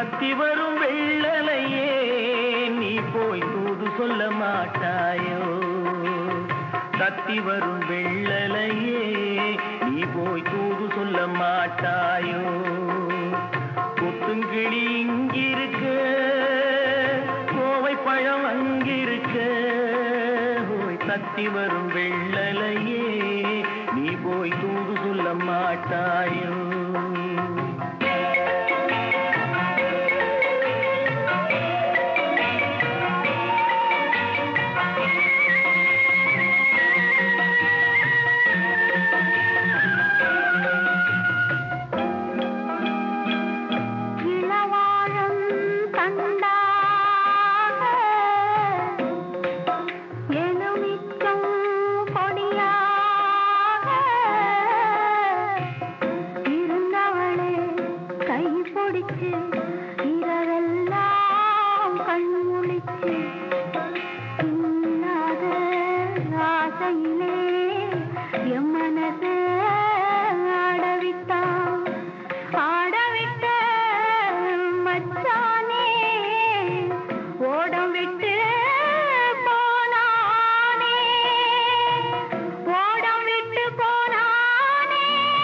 தத்தி வரும் வெள்ளலையே நீ போய் தூது சொல்ல மாட்டாயோ தத்தி வரும் வெள்ளலையே நீ போய் தூது சொல்ல மாட்டாயோ கொத்துங்கிளி இங்கிருக்க கோவை பழம் அங்கிருக்க ஓய் தத்தி வரும் வெள்ளலையே நீ போய் தூது சொல்ல மாட்டாயோ இளவாழம் தண்டாக எலுமிச்சம் பொடியாக இருந்தவளே கை பிடிச்சு இரவெல்லாம் கண் முழிச்சு இல்லாத ஆசையிலே என் மனசை ஆடவிட்டான் ஆடவிட்ட மச்சானே ஓடம் விட்டு போனானே ஓடம் விட்டு போனானே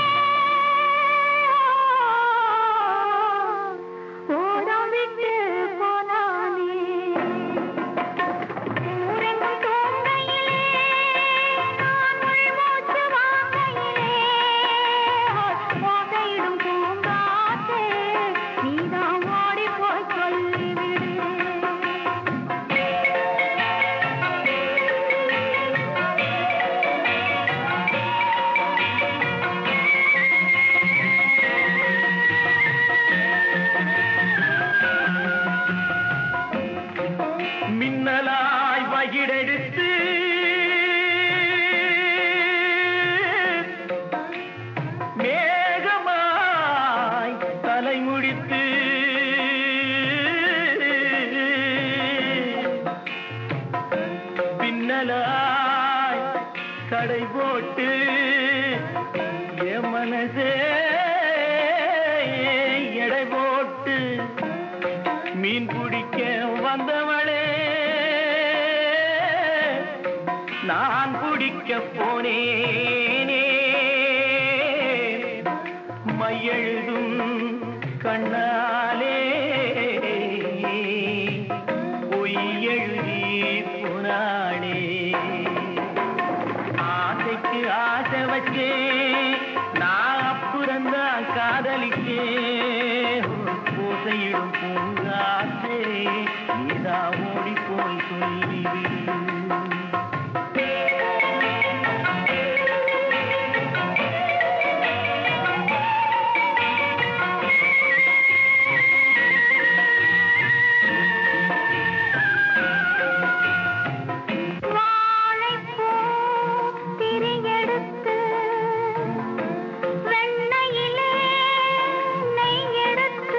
ஓடம் விட்டு போனானே ஊரெங்கும் தூங்கையிலே நான் உள்மூச்சு வாங்கையிலே ஓசையிடும் பூங்காற்றே நீதான் ஓடிப் போய் சொல்லிவிடு மின்னலாய் வகிடெடுத்து மேகமாய் தலைமுடித்து பின்னலாய் கடை போட்டு என் மனசே எடை போட்டு மீன் பிடிக்க வந்தவளே நான் பிடிக்க போனேனே மையெழுதும் கண்ணாலே பொய் எழுதி போனாளே ஆசைக்கு ஆசை வச்சே நான் அப்புறந்தான் காதலிக்கே பூசையிடும் பூங்காற்றே நீதா ஓடி போய் சொல்லிவிடு வாழைப்பூ திரியெடுத்து வெண்ணையிலே நெய் எடுத்து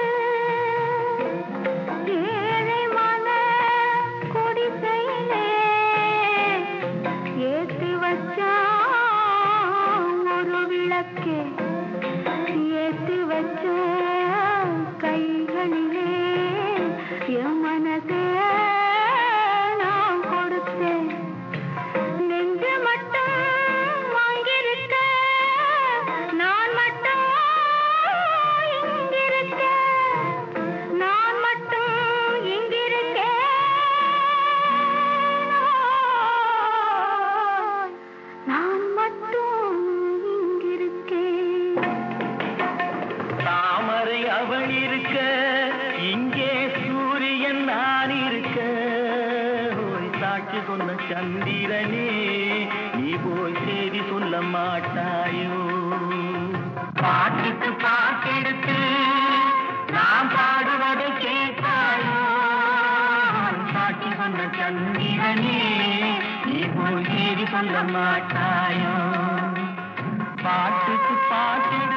ஏழை மன குடிசையிலே ஏத்தி வச்சா ஒரு விளக்கே ஏத்தி வச்ச கைகளிலே என் மனசே நான் கொடுத்தேன் நெஞ்சு மட்டும் வாங்கியிருக்க நான் மட்டும் இங்கிருக்க நான் மட்டும் இங்கிருக்க நான் மட்டும் இங்கிருக்கேன் தாமரை அவள் இருக்க இங்கே சூரியன் நான் இருக்க ஓய் சாட்சி சொன்ன சந்திரனே நீ போய் செய்தி சொல்ல மாட்டாயோ பாட்டுக்கு பாட்டெடுத்து நான் பாடுவதை கேட்டாயோ சாட்சி சொன்ன சந்திரனே நீ போய் செய்தி சொல்ல மாட்டாயோ பாட்டுக்கு பாட்டெடுத்து